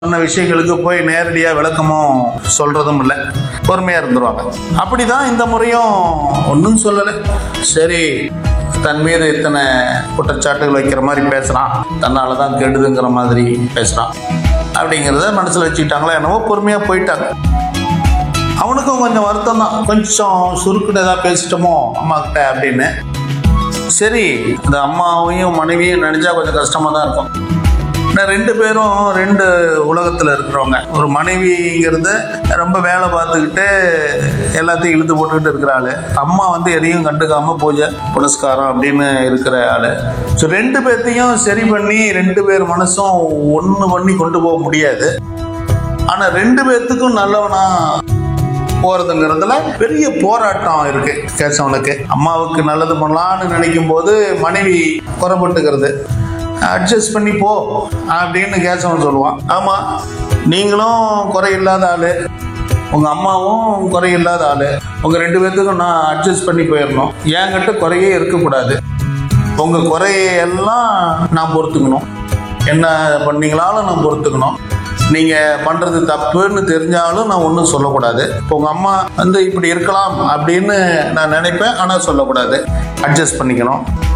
சொன்ன விஷயங்களுக்கு போய் நேரடியாக விளக்கமும் சொல்றதும் இல்லை பொறுமையா இருந்துருவாங்க அப்படிதான் இந்த முறையும் ஒன்றும் சொல்லலை சரி தன் மீது இத்தனை குற்றச்சாட்டுகள் வைக்கிற மாதிரி பேசுறான் தன்னால தான் கெடுதுங்கிற மாதிரி பேசுறான் அப்படிங்கிறத மனசுல வச்சுக்கிட்டாங்களா என்னவோ பொறுமையா போயிட்டாங்க அவனுக்கும் கொஞ்சம் வருத்தம் தான் கொஞ்சம் சுருக்குன்னு ஏதாவது பேசிட்டோமோ அம்மா கிட்ட அப்படின்னு சரி அந்த அம்மாவையும் மனைவியும் நினைச்சா கொஞ்சம் கஷ்டமா தான் இருக்கும் ஏன்னா ரெண்டு பேரும் ரெண்டு உலகத்தில் இருக்கிறவங்க ஒரு மனைவிங்கிறது ரொம்ப வேலை பார்த்துக்கிட்டு எல்லாத்தையும் இழுத்து போட்டுக்கிட்டு இருக்கிற ஆளு அம்மா வந்து எதையும் கண்டுக்காம பூஜை புனஸ்காரம் அப்படின்னு இருக்கிற ஆளு ஸோ ரெண்டு பேர்த்தையும் சரி பண்ணி ரெண்டு பேர் மனசும் ஒன்று பண்ணி கொண்டு போக முடியாது ஆனால் ரெண்டு பேர்த்துக்கும் நல்லவனா போறதுங்கிறதுல பெரிய போராட்டம் இருக்கு கேசவனுக்கு அம்மாவுக்கு நல்லது பண்ணலான்னு நினைக்கும் போது மனைவி குறைபட்டுக்கிறது அட்ஜஸ்ட் பண்ணி போ அப்படின்னு கேசவன் சொல்லுவான் ஆமா நீங்களும் குறையில்லாத ஆளு உங்க அம்மாவும் குறையில்லாத ஆளு உங்க ரெண்டு பேர்த்துக்கும் நான் அட்ஜஸ்ட் பண்ணி போயிடணும் என்கிட்ட குறையே இருக்கக்கூடாது உங்க குறையெல்லாம் நான் பொறுத்துக்கணும் என்ன பண்ணீங்களாலும் நான் பொறுத்துக்கணும் நீங்க பண்றது தப்புன்னு தெரிஞ்சாலும் நான் ஒன்றும் சொல்லக்கூடாது இப்போ உங்க அம்மா வந்து இப்படி இருக்கலாம் அப்படின்னு நான் நினைப்பேன் ஆனால் சொல்லக்கூடாது அட்ஜஸ்ட் பண்ணிக்கணும்